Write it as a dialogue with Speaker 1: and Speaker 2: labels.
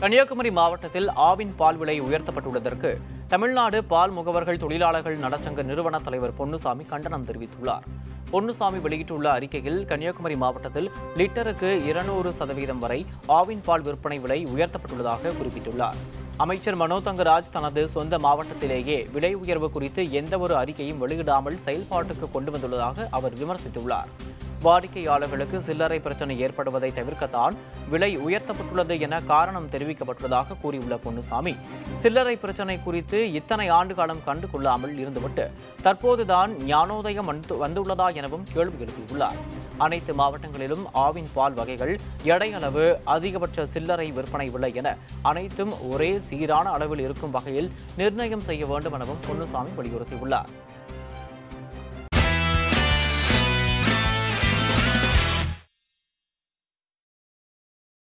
Speaker 1: கன்னியாகுமரி மாவட்டத்தில் ஆவின் பால் விலை உயர்த்தப்பட்டுள்ளதற்கு தமிழ்நாடு பால் முகவர்கள் தொழிலாளர்கள் நலச்சங்க நிறுவன தலைவர் பொன்னுசாமி கண்டனம் தெரிவித்துள்ளார் பொன்னுசாமி வெளியிட்டுள்ள அறிக்கையில் கன்னியாகுமரி மாவட்டத்தில் லிட்டருக்கு இருநூறு சதவீதம் வரை ஆவின் பால் விற்பனை விலை உயர்த்தப்பட்டுள்ளதாக குறிப்பிட்டுள்ளார் அமைச்சர் மனோ தங்கராஜ் தனது சொந்த மாவட்டத்திலேயே விலை உயர்வு குறித்து எந்தவொரு அறிக்கையும் வெளியிடாமல் செயல்பாட்டுக்கு கொண்டு வந்துள்ளதாக அவர் விமர்சித்துள்ளார் வாடிக்கையாளர்களுக்கு சில்லறை பிரச்சனை ஏற்படுவதை தவிர்க்கத்தான் விலை உயர்த்தப்பட்டுள்ளது என காரணம் தெரிவிக்கப்பட்டுள்ளதாக கூறியுள்ள பொன்னுசாமி சில்லறை பிரச்சனை குறித்து இத்தனை ஆண்டு காலம் கண்டு கொள்ளாமல் இருந்துவிட்டு தற்போதுதான் ஞானோதயம் வந்து- வந்துள்ளதா எனவும் கேள்வி எழுப்பியுள்ளார் அனைத்து மாவட்டங்களிலும் ஆவின் பால் வகைகள் எடை அளவு அதிகபட்ச சில்லறை விற்பனை விலை என அனைத்தும் ஒரே சீரான அளவில் இருக்கும் வகையில் நிர்ணயம் செய்ய வேண்டும் எனவும் பொன்னுசாமி வலியுறுத்தியுள்ளார்